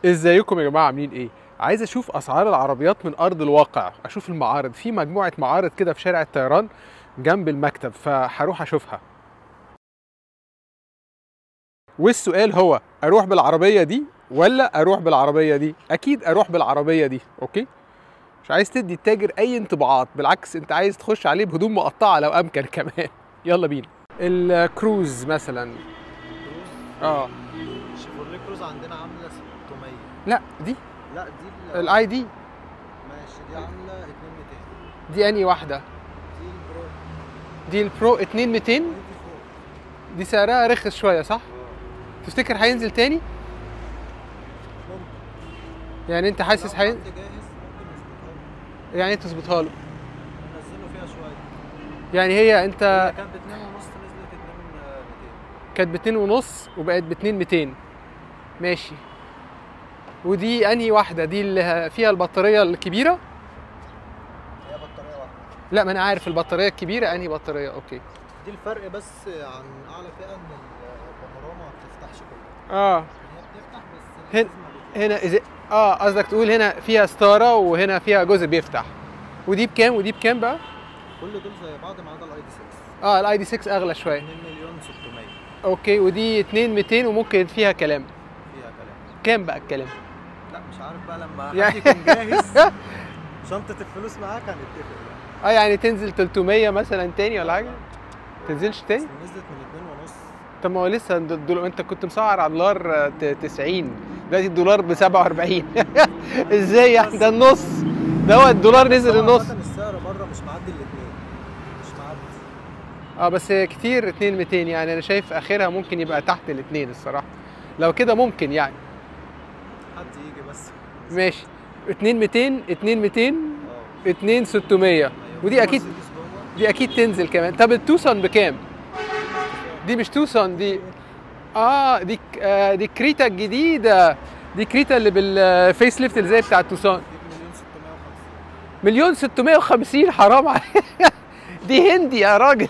ازيكم يا جماعه عاملين ايه عايز اشوف اسعار العربيات من ارض الواقع اشوف المعارض في مجموعه معارض كده في شارع الطيران جنب المكتب فهروح اشوفها والسؤال هو اروح بالعربيه دي ولا اروح بالعربيه دي اكيد اروح بالعربيه دي اوكي مش عايز تدي التاجر اي انطباعات بالعكس انت عايز تخش عليه بهدوم مقطعه لو امكن كمان يلا بينا الكروز مثلا اه شيفروليه كروز عندنا عامله 600 لا دي لا دي ال- الاي دي ماشي دي عامله 2200 دي انهي واحده دي البرو دي البرو 2200 دي فوق دي سعرها رخص شويه صح اه تفتكر هينزل تاني ممكن يعني انت حاسس لو هين... حد جاهز ممكن نظبطها له يعني تظبطها له ننزله فيها شويه يعني هي انت هي كانت ب 2 ونص نزلت 2 200 كانت ب 2 ونص وبقت ب 2 200 ماشي ودي انهي واحده دي اللي فيها البطاريه الكبيره هي بطاريه واحده لا ما انا عارف البطاريه الكبيره انهي بطاريه اوكي دي الفرق بس عن اعلى فئه ان البانوراما ما بتفتحش كلها اه هي بتفتح بس هن- الجزمة بتفتح. هنا إذا اه قصدك تقول هنا فيها ستاره وهنا فيها جزء بيفتح ودي بكام ودي بكام بقى كل دول زي بعض ما عدا الاي دي 6 اه الاي دي 6 اغلى شويه 2 مليون 600 اوكي ودي 2 200 وممكن فيها كلام فيها كلام كام بقى الكلام لا مش عارف بقى لما يعني- حد يكون جاهز شنطة الفلوس معاك هنتفق بقى اه يعني تنزل 300 مثلا تاني ولا حاجه تنزلش بس تاني نزلت من 2 ونص طب ما هو لسه الد- الدولار انت كنت مسعر على الدولار آه، ت- 90 دلوقتي الدولار ب 47 ازاي يعني ده النص ده هو الدولار نزل النص عامة السعر بره مش معدي الاثنين مش معدي اه بس كتير 2 200 يعني انا شايف اخرها ممكن يبقى تحت الاثنين الصراحه لو كده ممكن يعني حد يجي بس ماشي 2 200 2 200 اه 2 600 أيوة. ودي في اكيد مرسيدس جوه. دي اكيد تنزل كمان طب التوسون بكام دي مش توسون دي اه دي ك- آه دي كريتا الجديده دي كريتا اللي بالفيس ليفت اللي زي بتاع التوسون دي مليون 650 مليون 650 حرام عليك دي هندي يا راجل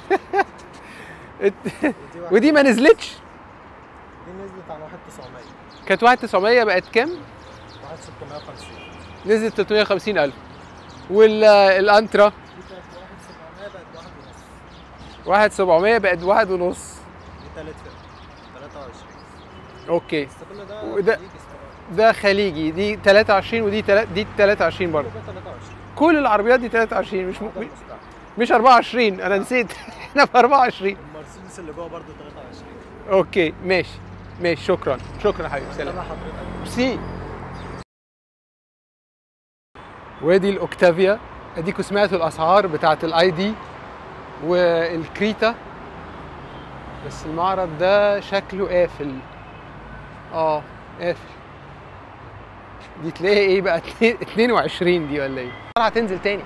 ودي واحد- ودي ما نزلتش دي نزلت عن 1900 كانت واحد 900 بقت كام؟ واحد 650 نزلت 350 ألف والانترا دي كانت واحد 700 بقت واحد ونص واحد 700 بقت واحد ونص دي تالت فئة 23 اوكي بس كل ده وده- خليجي استيراد. ده خليجي دي 23 ودي تلا... دي 23 برضه كل ده 23 كل العربيات دي 23 مش ده م... المستعمل. مش 24 انا نسيت احنا في 24 المرسيدس اللي جوه برضه 23 اوكي ماشي ماشي شكرا شكرا حبيبي سلام تابع حضرتك ميرسي وادي الاوكتافيا اديكوا سمعتوا الاسعار بتاعت الاي دي والكريتا بس المعرض ده شكله قافل اه قافل دي تلاقي ايه بقى 22 دي ولا ايه هتنزل تاني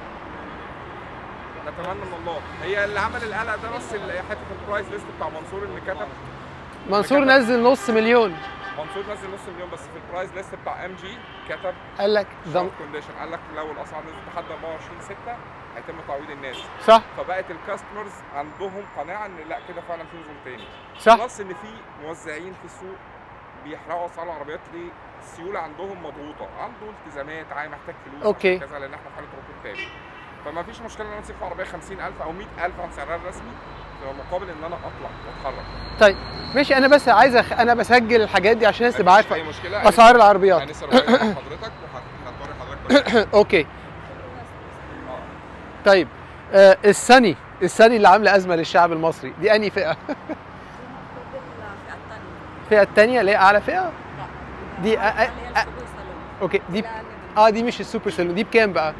نتمنى من الله هي اللي عمل القلق ده بس ال- حته البرايس ليست بتاع منصور اللي كتب منصور نزل نص مليون منصور نزل نص مليون بس في البرايس ليست بتاع ام جي كتب قال لك ده كونديشن قال لك لو الاسعار نزلت لحد 24 6 هيتم تعويض الناس صح فبقت الكاستمرز عندهم قناعه ان لا كده فعلا في نزول تاني صح بلس ان في موزعين في السوق بيحرقوا اسعار العربيات ليه؟ السيوله عندهم مضغوطه عنده التزامات عاي محتاج فلوس أوكي. عشان كذا لان احنا في حاله ركود تاني فما فيش مشكله ان انا اسيب في عربيه 50000 او 100000 عن سعرها الرسمي في مقابل ان انا اطلع واتحرك طيب ماشي انا بس عايز أخ... انا بسجل الحاجات دي عشان الناس تبقى مفيش عارفه اي مشكله اسعار العربيات هنسر حضرتك وهتوري حضرتك كل حاجة. اوكي آه. طيب آه السني السني اللي عامله ازمه للشعب المصري دي انهي فئه الفئه الثانيه اللي هي اعلى فئه دي أ- أ- أ- اوكي دي اه دي مش السوبر سالون دي بكام بقى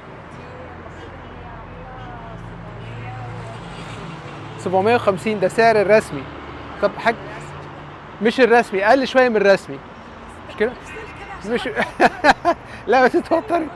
750 ده سعر الرسمي طب حاج مش الرسمي اقل شويه من الرسمي مش كده مش لا ما تتوتري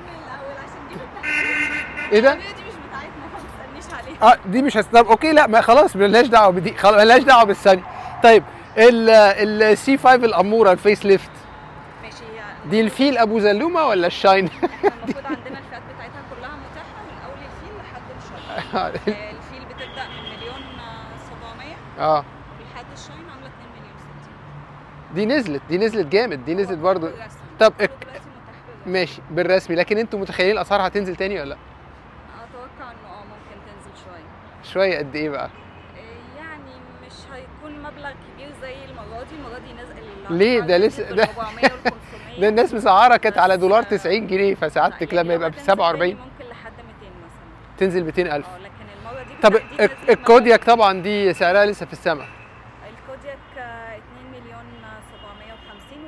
ايه ده دي مش بتاعتنا ما تسالنيش عليها اه دي مش هستنى اوكي لا ما خلاص ملناش دعوه بدي خلاص ملناش دعوه بالثانيه طيب السي 5 الاموره الفيس ليفت ماشي هي دي الفيل ابو زلومه ولا الشاين احنا المفروض عندنا الفئات بتاعتها كلها متاحه من اول الفيل لحد الشاين آه، الفيل بتبدا من مليون آه، 700 اه لحد الشاين عامله 2 مليون دي نزلت دي نزلت جامد دي نزلت برضو بالرسمي. طب كله اك- دلوقتي متاح بالرسمي. ماشي بالرسمي لكن انتوا متخيلين الاسعار هتنزل تاني ولا لا اتوقع انه اه ممكن تنزل شويه شويه قد ايه بقى إيه يعني مش هيكون مبلغ كبير زي المره دي المره دي نزل ليه؟ ده لسه- ده- ده الناس مسعره كانت على بس- دولار 90 جنيه فسعادتك لما يبقى ب 47 ممكن لحد 200 مثلا تنزل 200000 اه لكن المره دي طب بالتحديد الك- نزلت الكودياك مبلغ طبعا دي سعرها لسه في السماء الكودياك آه، 2 مليون 750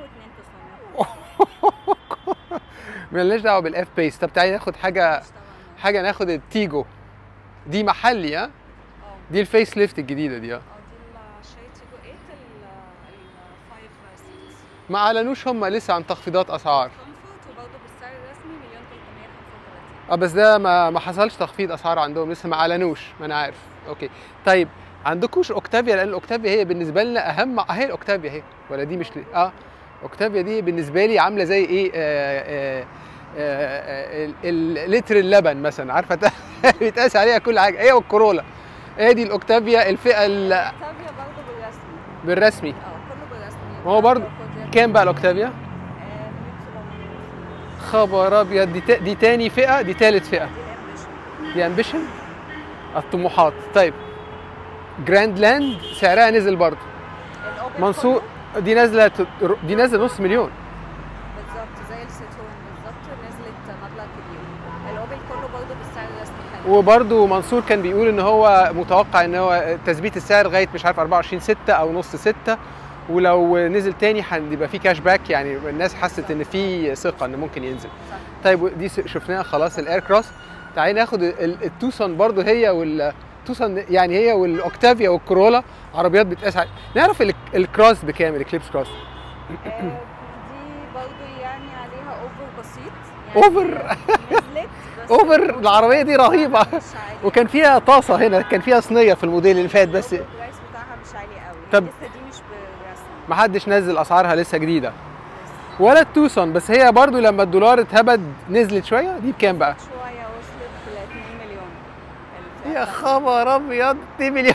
و2 900 مالناش دعوه بالاف بيس طب تعالي ناخد حاجه مش طبعا حاجه ناخد التيجو دي محلي ها اه دي الفيس ليفت الجديده دي ها اه دي الشاي تيجو 8 ال 5 سيتس ما اعلنوش هم لسه عن تخفيضات اسعار كومفورت وبرضه بالسعر الرسمي مليون 335 اه بس ده ما ما حصلش تخفيض اسعار عندهم لسه ما اعلنوش ما انا عارف اوكي طيب عندكوش اوكتافيا لان الاوكتافيا هي بالنسبه لنا اهم اهي الاوكتافيا اهي ولا دي مش لي؟ اه اوكتافيا دي بالنسبه لي عامله زي ايه آه آه آه آه ال- لتر اللبن مثلا عارفه بيتقاس عليها كل حاجه هي والكورولا هي دي الاوكتافيا الفئه ال- اوكتافيا برضه بالرسمي بالرسمي اه كله بالرسمي ما هو برضه كودياك، كام بقى الاوكتافيا آه، مليون 750. خبر ابيض دي, تا- دي تاني فئه دي تالت فئه دي الامبيشن دي امبيشن الطموحات طيب جراند لاند سعرها نزل برضه الأوبن منصور دي نازله ت- دي نازله نص مليون كله بالظبط زي الستون بالظبط نزلت مبلغ كبير الاوبن كله برضه بالسعر الرسمي حلو وبرضه منصور كان بيقول ان هو متوقع ان هو تثبيت السعر لغايه مش عارف 24 6 او نص 6 ولو نزل تاني هيبقى في كاش باك يعني الناس حست ان في ثقه ان ممكن ينزل صح طيب دي س- شفناها خلاص الاير كروس تعالي ناخد ال- التوسون برضه هي وال توسون يعني هي والاوكتافيا والكورولا عربيات بتقاس على- نعرف ال- الكروس بكام الاكليبس كروس آه، دي برضه يعني عليها اوفر بسيط يعني أوفر؟ نزلت بس أوفر، الأوفر العربية دي رهيبة. مش عالي. وكان فيها طاسه هنا كان فيها صينيه في الموديل اللي فات بس الأوفر برايس بتاعها مش عالي قوي طب- لسه دي مش بالرسمي ما حدش نزل اسعارها لسه جديده ولا التوسون بس هي برضو لما الدولار اتهبد نزلت شويه دي بكام بقى شويه وصلت ل 2 مليون الفئة يا بتاعتها. خبر ابيض 2 مليون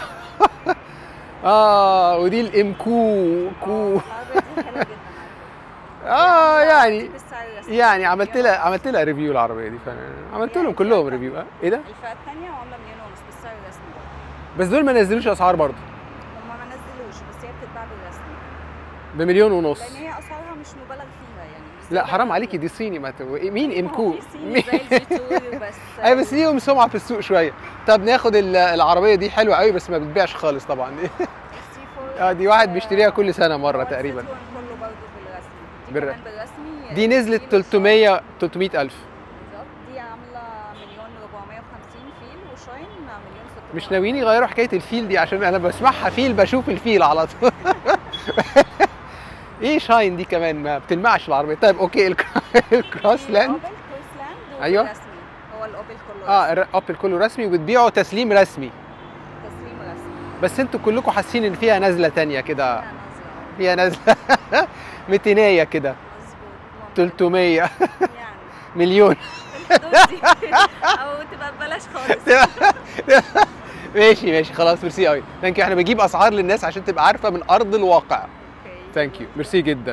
اه ودي الام كو كو العربية دي حلوة جدا اه دي يعني بالسعر الرسمي. يعني عملت مليون لها ونص. عملت لها ريفيو العربيه دي فانا عملت يعني لهم كلهم الفئة ريفيو اه ايه ده الفئة الثانية وعاملة مليون ونص بالسعر الرسمي برضه. بس دول ما نزلوش اسعار برضو هما ما نزلوش بس هي بتتباع بالرسمي بمليون ونص لان هي اسعارها مش مبالغ فيها يعني مش لا زي حرام بقى- عليكي دي صيني ما تو... مين ام ما هو كو في صيني زي الجيتور بس اي بس ليهم سمعه في السوق شويه طب ناخد ال- العربيه دي حلوه قوي بس ما بتبيعش خالص طبعا دي السي فور اه دي واحد بيشتريها كل سنه مره هو تقريبا الزيتون كله برضه بالرسمي دي بالر- كمان بالرسمي دي نزلت الفيل 300 300 الف بالظبط دي عامله مليون 450 فيل وشاين مليون 600 مش ناويين يغيروا حكايه الفيل دي عشان انا بسمعها فيل بشوف الفيل على طول ايه شاين دي كمان ما بتلمعش العربيه طيب اوكي الك- الكروس لاند الاوبل كروس لاند أيوة. رسمي هو الاوبل كله اه رسمي. الر- اوبل كله رسمي وبتبيعوا تسليم رسمي تسليم رسمي بس انتوا كلكم حاسين ان فيها نزله تانية كده فيها نظرة. فيها نزله ميتينيه كده مظبوط 300 يعني مليون في الحدود دي او تبقى ببلاش خالص ماشي ماشي خلاص ميرسي قوي ثانك يو احنا بنجيب اسعار للناس عشان تبقى عارفه من ارض الواقع اوكي ثانك يو ميرسي جدا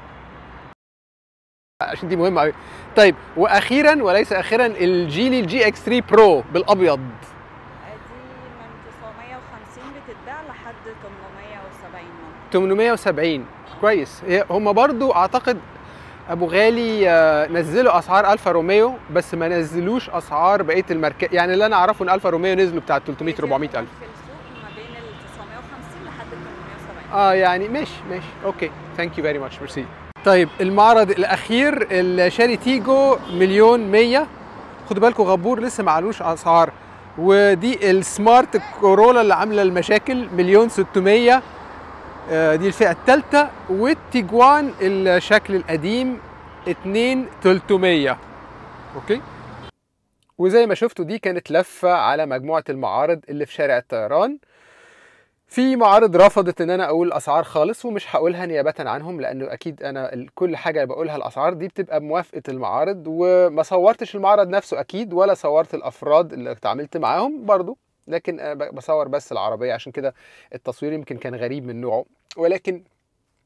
عشان دي مهمه قوي طيب واخيرا وليس اخيرا الجيلي الجي اكس 3 برو بالابيض دي من 950 بتتباع لحد 870 ممكن 870 كويس هي- هم برضو اعتقد ابو غالي آه، نزلوا اسعار الفا روميو بس ما نزلوش اسعار بقيه الماركات يعني اللي انا اعرفه ان الفا روميو نزلوا بتاع 300 400 الف في السوق ما بين ال 950 لحد 870 اه يعني ماشي ماشي اوكي ثانك يو فيري ماتش ميرسي طيب المعرض الاخير الشاري تيجو مليون 100 خدوا بالكم غبور لسه ما علوش اسعار ودي السمارت كورولا اللي عامله المشاكل مليون 600 آه، دي الفئه الثالثه والتيجوان الشكل القديم 2 300 اوكي وزي ما شفتوا دي كانت لفه على مجموعه المعارض اللي في شارع الطيران في معارض رفضت ان انا اقول اسعار خالص ومش هقولها نيابه عنهم لانه اكيد انا ال- كل حاجه بقولها الاسعار دي بتبقى بموافقه المعارض وما صورتش المعرض نفسه اكيد ولا صورت الافراد اللي اتعاملت معاهم برضو لكن انا ب- بصور بس العربيه عشان كده التصوير يمكن كان غريب من نوعه ولكن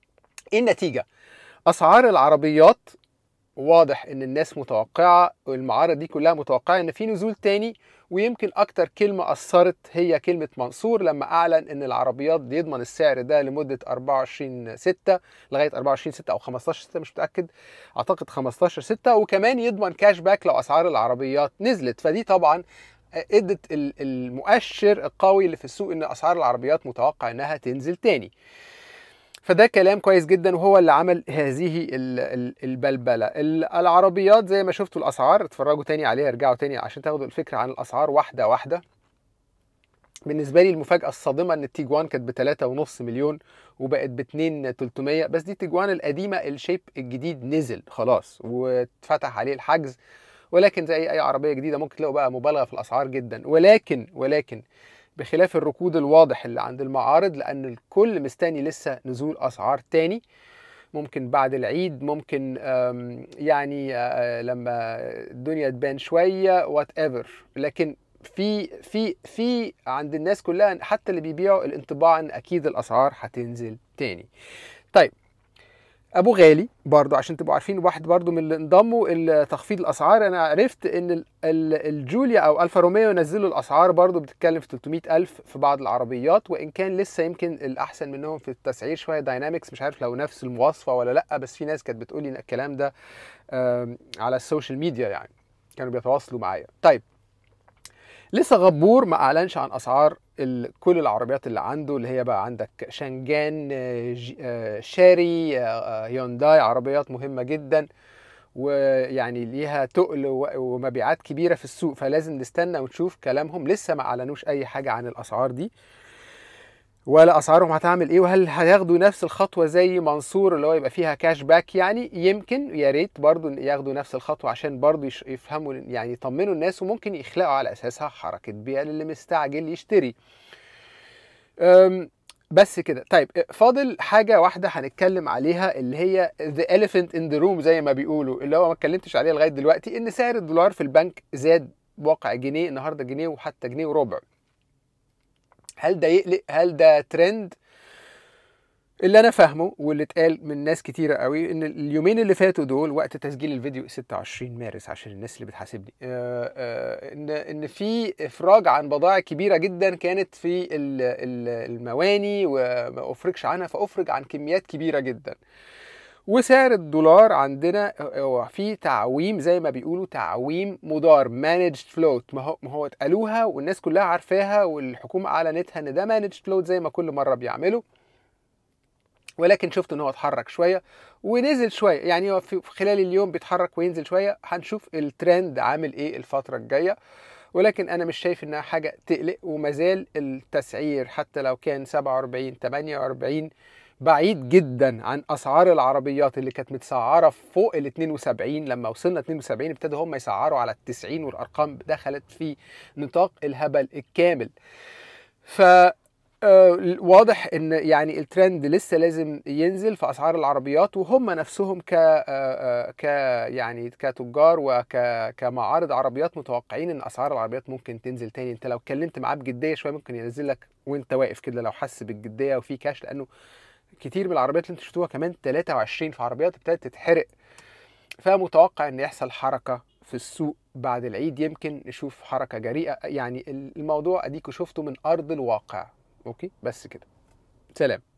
ايه النتيجه اسعار العربيات واضح ان الناس متوقعه والمعارض دي كلها متوقعه ان في نزول تاني ويمكن اكتر كلمه اثرت هي كلمه منصور لما اعلن ان العربيات بيضمن السعر ده لمده 24 6 لغايه 24 6 او 15 6 مش متاكد اعتقد 15 6 وكمان يضمن كاش باك لو اسعار العربيات نزلت فدي طبعا ادت ال- المؤشر القوي اللي في السوق ان اسعار العربيات متوقع انها تنزل تاني فده كلام كويس جدا وهو اللي عمل هذه ال- ال- البلبله ال- العربيات زي ما شفتوا الاسعار اتفرجوا تاني عليها ارجعوا تاني عشان تاخدوا الفكره عن الاسعار واحده واحده بالنسبه لي المفاجاه الصادمه ان التيجوان كانت ب 3.5 مليون وبقت ب 2 300 بس دي تيجوان القديمه الشيب الجديد نزل خلاص واتفتح عليه الحجز ولكن زي اي عربيه جديده ممكن تلاقوا بقى مبالغه في الاسعار جدا ولكن ولكن بخلاف الركود الواضح اللي عند المعارض لان الكل مستني لسه نزول اسعار تاني ممكن بعد العيد ممكن أم، يعني آه، لما الدنيا تبان شويه وات ايفر لكن في في في عند الناس كلها حتى اللي بيبيعوا الانطباع ان اكيد الاسعار هتنزل تاني طيب ابو غالي برضو عشان تبقوا عارفين واحد برضو من اللي انضموا لتخفيض الاسعار انا عرفت ان ال- ال- الجوليا او الفا روميو نزلوا الاسعار برضو بتتكلم في 300 الف في بعض العربيات وان كان لسه يمكن الاحسن منهم في التسعير شويه داينامكس مش عارف لو نفس المواصفه ولا لا بس في ناس كانت بتقول لي إن الكلام ده آم، على السوشيال ميديا يعني كانوا بيتواصلوا معايا طيب لسه غبور ما اعلنش عن اسعار ال- كل العربيات اللي عنده اللي هي بقى عندك شانجان آه، ج- آه، شاري آه، آه، هيونداي عربيات مهمة جدا ويعني ليها تقل و- ومبيعات كبيرة في السوق فلازم نستنى ونشوف كلامهم لسه ما اعلنوش اي حاجة عن الاسعار دي ولا اسعارهم هتعمل ايه وهل هياخدوا نفس الخطوه زي منصور اللي هو يبقى فيها كاش باك يعني يمكن يا ريت برضو ياخدوا نفس الخطوه عشان برضو يش- يفهموا يعني يطمنوا الناس وممكن يخلقوا على اساسها حركه بيع للي مستعجل يشتري أم، بس كده طيب فاضل حاجه واحده هنتكلم عليها اللي هي the elephant in the room زي ما بيقولوا اللي هو ما اتكلمتش عليها لغايه دلوقتي ان سعر الدولار في البنك زاد واقع جنيه النهارده جنيه وحتى جنيه وربع هل ده يقلق هل ده ترند اللي انا فاهمه واللي اتقال من ناس كتيره قوي ان اليومين اللي فاتوا دول وقت تسجيل الفيديو 26 مارس عشان الناس اللي بتحاسبني آه، آه، ان ان في افراج عن بضائع كبيره جدا كانت في ال- ال- المواني وما افرجش عنها فافرج عن كميات كبيره جدا وسعر الدولار عندنا هو في تعويم زي ما بيقولوا تعويم مدار مانجد فلوت ما هو ما هو اتقالوها والناس كلها عارفاها والحكومه اعلنتها ان ده مانجد فلوت زي ما كل مره بيعملوا ولكن شفت ان هو اتحرك شويه ونزل شويه يعني هو في في خلال اليوم بيتحرك وينزل شويه هنشوف الترند عامل ايه الفتره الجايه ولكن انا مش شايف انها حاجه تقلق ومازال التسعير حتى لو كان 47 48 بعيد جدا عن اسعار العربيات اللي كانت متسعره فوق ال 72 لما وصلنا 72 ابتدوا هم يسعروا على ال 90 والارقام دخلت في نطاق الهبل الكامل ف آه، واضح ان يعني الترند لسه لازم ينزل في اسعار العربيات وهم نفسهم ك آه، آه، ك يعني كتجار وك كمعارض عربيات متوقعين ان اسعار العربيات ممكن تنزل تاني انت لو اتكلمت معاه بجديه شويه ممكن ينزل لك وانت واقف كده لو حس بالجديه وفي كاش لانه كتير من العربيات اللي انتوا شفتوها كمان 23 في عربيات ابتدت تتحرق فمتوقع ان يحصل حركه في السوق بعد العيد يمكن نشوف حركه جريئه يعني الموضوع اديكوا شفته من ارض الواقع اوكي بس كده سلام